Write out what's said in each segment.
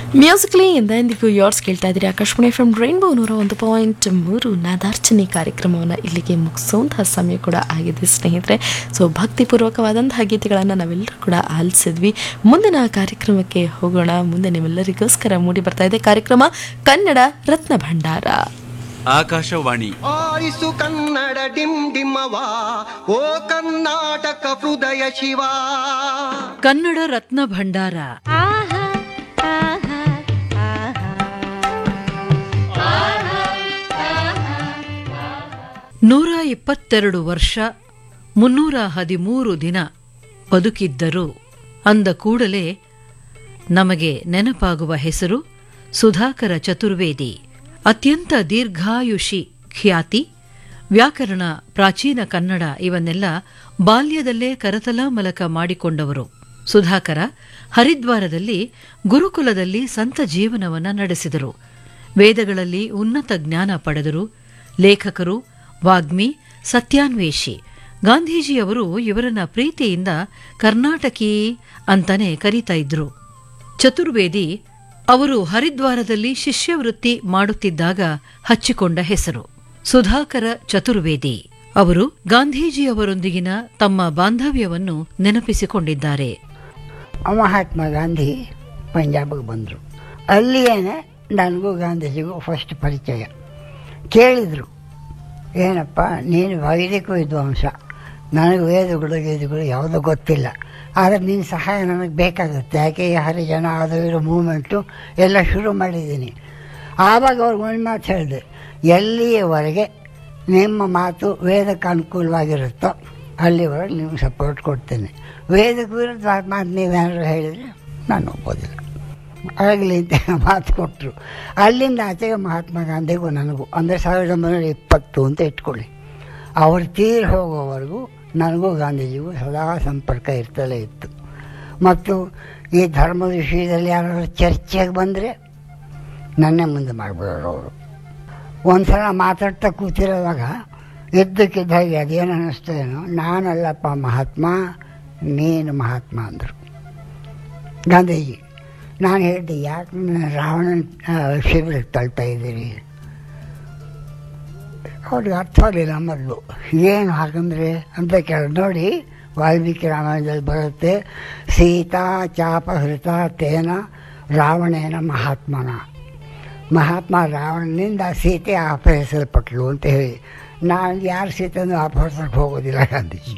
musically ಇಂದ ಎಂದಿಗೂ ಯಾರ್ಸ್ ಕೇಳ್ತಾ ಇದ್ದೀರಿ ಆಕಾಶವಾಣಿ ಎಫ್ ಎಂ ರೈನ್ಬೋ ನೂರ ಒಂದು ಪಾಯಿಂಟ್ ಮೂರು ನಾದಾರ್ಚನೆ ಕಾರ್ಯಕ್ರಮವನ್ನು ಇಲ್ಲಿಗೆ ಮುಗಿಸುವಂತಹ ಸಮಯ ಕೂಡ ಆಗಿದೆ ಸ್ನೇಹಿತರೆ ಸೊ ಭಕ್ತಿಪೂರ್ವಕವಾದಂತಹ ಗೀತೆಗಳನ್ನು ನಾವೆಲ್ಲರೂ ಕೂಡ ಆಲಿಸಿದ್ವಿ ಮುಂದಿನ ಕಾರ್ಯಕ್ರಮಕ್ಕೆ ಹೋಗೋಣ ಮುಂದೆ ನಿಮ್ಮೆಲ್ಲರಿಗೋಸ್ಕರ ಮೂಡಿ ಬರ್ತಾ ಇದೆ ಕಾರ್ಯಕ್ರಮ ಕನ್ನಡ ರತ್ನ ಭಂಡಾರ ಆಕಾಶವಾಣಿ ಆರಿಸು ಕನ್ನಡ ಡಿಮ್ ಡಿಮ್ಮವ ಓ ಕರ್ನಾಟಕ ಹೃದಯ ಶಿವ ಕನ್ನಡ ರತ್ನ ಭಂಡಾರ ನೂರ ಇಪ್ಪತ್ತೆರಡು ವರ್ಷ ಮುನ್ನೂರ ಹದಿಮೂರು ದಿನ ಬದುಕಿದ್ದರು ಅಂದ ಕೂಡಲೇ ನಮಗೆ ನೆನಪಾಗುವ ಹೆಸರು ಸುಧಾಕರ ಚತುರ್ವೇದಿ ಅತ್ಯಂತ ದೀರ್ಘಾಯುಷಿ ಖ್ಯಾತಿ ವ್ಯಾಕರಣ ಪ್ರಾಚೀನ ಕನ್ನಡ ಇವನ್ನೆಲ್ಲ ಬಾಲ್ಯದಲ್ಲೇ ಕರತಲ ಮಲಕ ಮಾಡಿಕೊಂಡವರು ಸುಧಾಕರ ಹರಿದ್ವಾರದಲ್ಲಿ ಗುರುಕುಲದಲ್ಲಿ ಸಂತ ಜೀವನವನ್ನ ನಡೆಸಿದರು ವೇದಗಳಲ್ಲಿ ಉನ್ನತ ಜ್ಞಾನ ಪಡೆದರು ಲೇಖಕರು ವಾಗ್ಮಿ ಸತ್ಯಾನ್ವೇಷಿ ಗಾಂಧೀಜಿಯವರು ಇವರನ್ನ ಪ್ರೀತಿಯಿಂದ ಕರ್ನಾಟಕಿ ಅಂತಾನೆ ಕರೀತಾ ಇದ್ರು ಚತುರ್ವೇದಿ ಅವರು ಹರಿದ್ವಾರದಲ್ಲಿ ಶಿಷ್ಯವೃತ್ತಿ ಮಾಡುತ್ತಿದ್ದಾಗ ಹಚ್ಚಿಕೊಂಡ ಹೆಸರು ಸುಧಾಕರ ಚತುರ್ವೇದಿ ಅವರು ಗಾಂಧೀಜಿಯವರೊಂದಿಗಿನ ತಮ್ಮ ಬಾಂಧವ್ಯವನ್ನು ನೆನಪಿಸಿಕೊಂಡಿದ್ದಾರೆ ಮಹಾತ್ಮ ಗಾಂಧಿ ಪಂಜಾಬ್ಗೆ ಬಂದರು ಅಲ್ಲಿಯೇನೆ ನನಗೂ ಗಾಂಧೀಜಿಗೂ ಫಸ್ಟ್ ಪರಿಚಯ ಕೇಳಿದರು ಏನಪ್ಪ ನೀನು ವೈದಿಕ ವಿದ್ವಾಂಸ ನನಗೆ ವೇದಗಳು ಗೀದಗಳು ಯಾವುದೂ ಗೊತ್ತಿಲ್ಲ ಆದರೆ ನಿನ್ನ ಸಹಾಯ ನನಗೆ ಬೇಕಾಗುತ್ತೆ ಯಾಕೆ ಈ ಹರಿಜನ ಅದು ಇರೋ ಮೂಮೆಂಟು ಎಲ್ಲ ಶುರು ಮಾಡಿದ್ದೀನಿ ಆವಾಗ ಅವ್ರಿಗೆ ಒಂದು ಮಾತು ಹೇಳಿದೆ ಎಲ್ಲಿಯವರೆಗೆ ನಿಮ್ಮ ಮಾತು ವೇದಕ್ಕೆ ಅನುಕೂಲವಾಗಿರುತ್ತೋ ಅಲ್ಲಿವರೆಗೆ ನಿಮ್ಗೆ ಸಪೋರ್ಟ್ ಕೊಡ್ತೇನೆ ವೇದಕ್ಕೆ ವಿರುದ್ಧ ಮಾತು ನೀವೇನಾದ್ರು ಹೇಳಿದರೆ ನಾನು ಒಪ್ಪೋದಿಲ್ಲ ಆಗಲಿ ಅಂತ ಮಾತು ಕೊಟ್ಟರು ಅಲ್ಲಿಂದ ಆಚೆಗೆ ಮಹಾತ್ಮ ಗಾಂಧಿಗೂ ನನಗೂ ಅಂದರೆ ಸಾವಿರದ ಒಂಬೈನೂರ ಇಪ್ಪತ್ತು ಅಂತ ಇಟ್ಕೊಳ್ಳಿ ಅವ್ರು ತೀರಿ ಹೋಗೋವರೆಗೂ ನನಗೂ ಗಾಂಧೀಜಿಗೂ ಸದಾ ಸಂಪರ್ಕ ಇರ್ತಲೇ ಇತ್ತು ಮತ್ತು ಈ ಧರ್ಮದ ವಿಷಯದಲ್ಲಿ ಯಾರಾದ್ರು ಚರ್ಚೆಗೆ ಬಂದರೆ ನನ್ನೇ ಮುಂದೆ ಮಾಡಿಬಿಡೋರು ಅವರು ಒಂದು ಸಲ ಮಾತಾಡ್ತಾ ಕೂತಿರೋವಾಗ ಇದ್ದಕ್ಕಿದ್ದಾಗೆ ಅದೇನು ಅನ್ನಿಸ್ತು ಏನೋ ನಾನಲ್ಲಪ್ಪ ಮಹಾತ್ಮ ನೀನು ಮಹಾತ್ಮ ಅಂದರು ಗಾಂಧೀಜಿ ನಾನು ಹೇಳಿದೆ ಯಾಕೆ ನನ್ನ ರಾವಣನ ಶಿಬಿರಕ್ಕೆ ತಳ್ತಾ ಇದ್ದೀರಿ ಅವ್ರಿಗೆ ಅರ್ಥ ಆಗಲಿಲ್ಲ ಮೊದಲು ಏನು ಹಾಗಂದ್ರೆ ಅಂತ ಕೇಳಿ ನೋಡಿ ವಾಲ್ಮೀಕಿ ರಾಮಾಯಣದಲ್ಲಿ ಬರುತ್ತೆ ಸೀತಾ ಚಾಪಹೃತ ತೇನ ರಾವಣೇನ ಮಹಾತ್ಮನ ಮಹಾತ್ಮ ರಾವಣನಿಂದ ಸೀತೆ ಅಪಹರಿಸಲ್ಪಟ್ಲು ಅಂತ ಹೇಳಿ ನಾನು ಯಾರು ಸೀತೆಯನ್ನು ಅಪಹರಿಸಕ್ಕೆ ಹೋಗೋದಿಲ್ಲ ಗಾಂಧೀಜಿ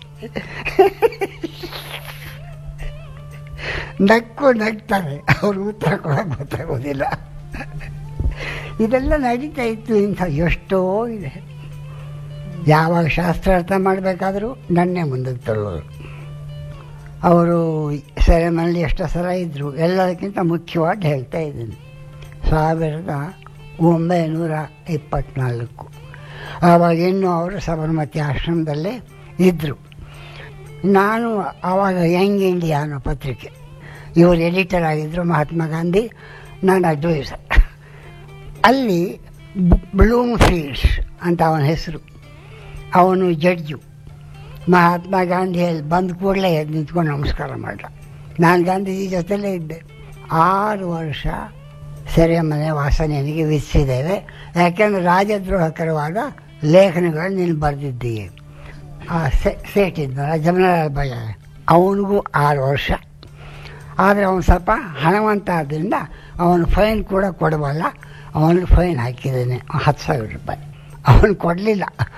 ನಕ್ಕು ನಗ್ತಾರೆ ಅವ್ರು ಉತ್ತರ ಕೊಡೋಕೆ ಗೊತ್ತಾಗೋದಿಲ್ಲ ಇದೆಲ್ಲ ನಡೀತಾ ಇತ್ತು ಇಂಥ ಎಷ್ಟೋ ಇದೆ ಯಾವಾಗ ಶಾಸ್ತ್ರ ಅರ್ಥ ಮಾಡಬೇಕಾದ್ರೂ ನನ್ನೇ ಮುಂದಕ್ಕೆ ತಳ್ಳೋರು ಅವರು ಸೆರೆಮನೆಯಲ್ಲಿ ಎಷ್ಟೋ ಸಲ ಇದ್ದರು ಎಲ್ಲದಕ್ಕಿಂತ ಮುಖ್ಯವಾಗಿ ಹೇಳ್ತಾ ಇದ್ದೀನಿ ಸಾವಿರದ ಒಂಬೈನೂರ ಇಪ್ಪತ್ತ್ನಾಲ್ಕು ಆವಾಗ ಇನ್ನೂ ಅವರು ಸಬರಮತಿ ಆಶ್ರಮದಲ್ಲೇ ಇದ್ದರು ನಾನು ಆವಾಗ ಯಂಗ್ ಇಂಡಿಯಾ ಅನ್ನೋ ಪತ್ರಿಕೆ ಇವರು ಎಡಿಟರ್ ಆಗಿದ್ದರು ಮಹಾತ್ಮ ಗಾಂಧಿ ನಾನು ಅಡ್ವೈಸರ್ ಅಲ್ಲಿ ಬ್ಲೂಮ್ ಫೀಲ್ಡ್ಸ್ ಅಂತ ಅವನ ಹೆಸರು ಅವನು ಜಡ್ಜು ಮಹಾತ್ಮ ಗಾಂಧಿಯಲ್ಲಿ ಬಂದ ಕೂಡಲೇ ಎದ್ದು ನಿಂತ್ಕೊಂಡು ನಮಸ್ಕಾರ ಮಾಡ್ದ ನಾನು ಗಾಂಧೀಜಿ ಜೊತೆಲೇ ಇದ್ದೆ ಆರು ವರ್ಷ ಸೆರೆಮನೆ ವಾಸ ನನಗೆ ವಿಧಿಸಿದ್ದೇವೆ ಯಾಕೆಂದರೆ ರಾಜದ್ರೋಹಕರವಾದ ಲೇಖನಗಳನ್ನು ನೀನು ಬರೆದಿದ್ದೀಯ ಆ ಸೇಟ್ ಇದ್ನಲ್ಲ ಜಮನಾಲಾಲ್ ಬಜಾರ್ ಅವನಿಗೂ ಆರು ವರ್ಷ ಆದರೆ ಅವನು ಸ್ವಲ್ಪ ಹಣವಂತ ಆದ್ದರಿಂದ ಅವನು ಫೈನ್ ಕೂಡ ಕೊಡಬಲ್ಲ ಅವನಿಗೆ ಫೈನ್ ಹಾಕಿದ್ದೇನೆ ಹತ್ತು ಸಾವಿರ ರೂಪಾಯಿ ಅವನು ಕೊಡಲಿಲ್ಲ